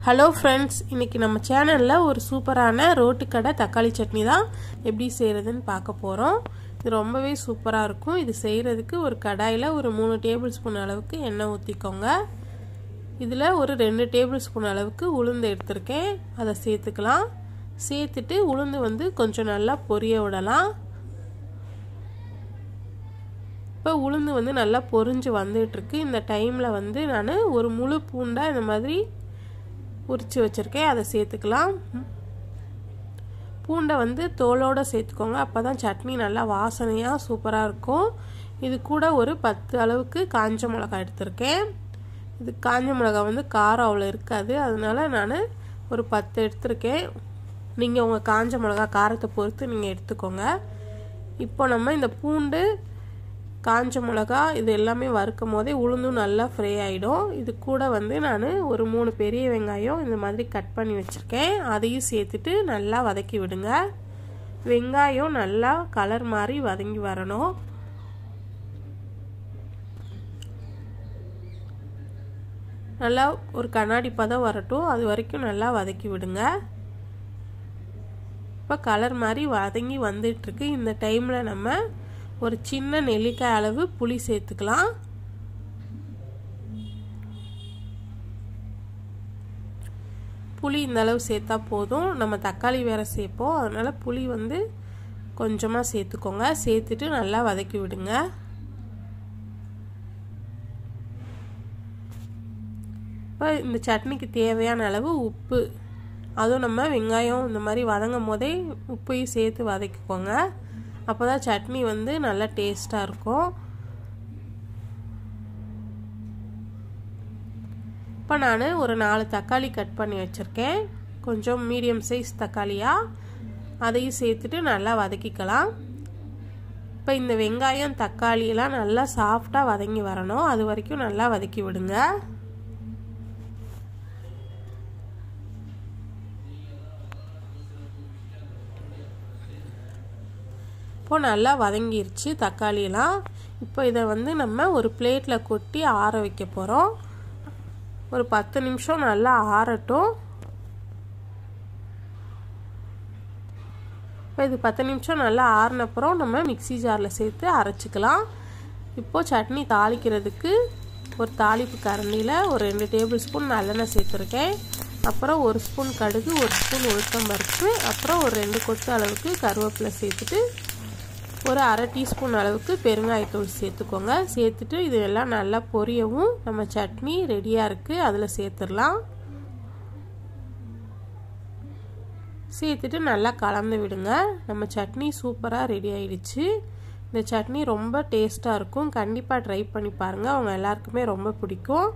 hello friends இன்றைக்கி நம்ம சேனலில் ஒரு சூப்பரான ரோட்டுக்கடை தக்காளி சட்னி தான் எப்படி செய்கிறதுன்னு பார்க்க போகிறோம் இது ரொம்பவே சூப்பராக இருக்கும் இது செய்கிறதுக்கு ஒரு கடாயில் ஒரு மூணு டேபிள் ஸ்பூன் அளவுக்கு எண்ணெய் ஊற்றிக்கோங்க இதில் ஒரு ரெண்டு டேபிள் ஸ்பூன் அளவுக்கு உளுந்து எடுத்திருக்கேன் அதை சேர்த்துக்கலாம் சேர்த்துட்டு உளுந்து வந்து கொஞ்சம் நல்லா பொரிய விடலாம் இப்போ உளுந்து வந்து நல்லா பொரிஞ்சு வந்துட்டுருக்கு இந்த டைமில் வந்து நான் ஒரு முழு பூண்டாக இந்த மாதிரி உரித்து வச்சுருக்கேன் அதை சேர்த்துக்கலாம் பூண்டை வந்து தோலோடு சேர்த்துக்கோங்க அப்போ தான் சட்னி நல்லா வாசனையாக சூப்பராக இருக்கும் இது கூட ஒரு பத்து அளவுக்கு காஞ்ச மிளகாய் எடுத்திருக்கேன் இது காஞ்ச மிளகாய் வந்து காரம் அவ்வளோ இருக்காது அதனால நான் ஒரு பத்து எடுத்திருக்கேன் நீங்கள் உங்கள் காஞ்ச மிளகா காரத்தை பொறுத்து நீங்கள் எடுத்துக்கோங்க இப்போ நம்ம இந்த பூண்டு காஞ்ச மிளகா இது எல்லாமே வறுக்கும் போதே உளுந்தும் நல்லா ஃப்ரை ஆகிடும் இது கூட வந்து நான் ஒரு மூணு பெரிய வெங்காயம் இந்த மாதிரி கட் பண்ணி வச்சுருக்கேன் அதையும் சேர்த்துட்டு நல்லா வதக்கி விடுங்க வெங்காயம் நல்லா கலர் மாதிரி வதங்கி வரணும் நல்லா ஒரு கண்ணாடி பதம் வரட்டும் அது வரைக்கும் நல்லா வதக்கி விடுங்க இப்போ கலர் மாதிரி வதங்கி வந்துட்டுருக்கு இந்த டைமில் நம்ம ஒரு சின்ன நெல்லிக்காய் அளவு புளி சேர்த்துக்கலாம் புளி இந்த அளவு சேர்த்தா போதும் நம்ம தக்காளி வேற சேர்ப்போம் அதனால் புளி வந்து கொஞ்சமாக சேர்த்துக்கோங்க சேர்த்துட்டு நல்லா வதக்கி விடுங்க இப்போ இந்த சட்னிக்கு தேவையான அளவு உப்பு அதுவும் நம்ம வெங்காயம் இந்த மாதிரி வதங்கும் போதே உப்பையும் சேர்த்து வதக்கிக்கோங்க அப்போ தான் சட்னி வந்து நல்லா டேஸ்ட்டாக இருக்கும் இப்போ நான் ஒரு நாலு தக்காளி கட் பண்ணி வச்சுருக்கேன் கொஞ்சம் மீடியம் சைஸ் தக்காளியாக அதையும் சேர்த்துட்டு நல்லா வதக்கிக்கலாம் இப்போ இந்த வெங்காயம் தக்காளியெல்லாம் நல்லா சாஃப்டாக வதங்கி வரணும் அது வரைக்கும் நல்லா வதக்கி விடுங்க இப்போது நல்லா வதங்கிருச்சு தக்காளியெல்லாம் இப்போ இதை வந்து நம்ம ஒரு பிளேட்டில் கொட்டி ஆற வைக்க போகிறோம் ஒரு பத்து நிமிஷம் நல்லா ஆறட்டும் இப்போ இது பத்து நிமிஷம் நல்லா ஆறினப்புறம் நம்ம மிக்சி ஜாரில் சேர்த்து அரைச்சிக்கலாம் இப்போது சட்னி தாளிக்கிறதுக்கு ஒரு தாளிப்பு கரண்டியில் ஒரு ரெண்டு டேபிள் ஸ்பூன் நல்லெண்ணெய் சேர்த்துருக்கேன் அப்புறம் ஒரு ஸ்பூன் கடுகு ஒரு ஸ்பூன் உளுத்தம் பருப்பு அப்புறம் ஒரு ரெண்டு கொத்து அளவுக்கு கருவேப்பிலை சேர்த்துட்டு ஒரு அரை டீஸ்பூன் அளவுக்கு பெருங்காயத்தூள் சேர்த்துக்கோங்க சேர்த்துட்டு இது எல்லாம் நல்லா பொரியவும் நம்ம சட்னி ரெடியாக இருக்குது அதில் சேர்த்துடலாம் சேர்த்துட்டு நல்லா கலந்து விடுங்க நம்ம சட்னி சூப்பராக ரெடி ஆயிடுச்சு இந்த சட்னி ரொம்ப டேஸ்ட்டாக இருக்கும் கண்டிப்பாக ட்ரை பண்ணி பாருங்கள் அவங்க எல்லாருக்குமே ரொம்ப பிடிக்கும்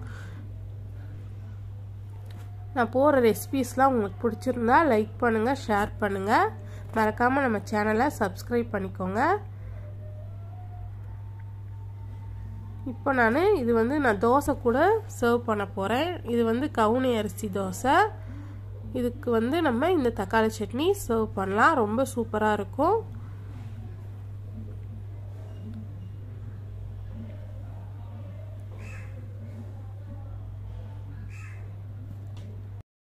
நான் போகிற ரெசிபீஸ்லாம் உங்களுக்கு பிடிச்சிருந்தா லைக் பண்ணுங்கள் ஷேர் பண்ணுங்கள் மறக்காமல் நம்ம சேனலை சப்ஸ்கிரைப் பண்ணிக்கோங்க இப்போ நான் இது வந்து நான் தோசை கூட சர்வ் பண்ண போகிறேன் இது வந்து கவுனி அரிசி தோசை இதுக்கு வந்து நம்ம இந்த தக்காளி சட்னி சர்வ் பண்ணலாம் ரொம்ப சூப்பராக இருக்கும்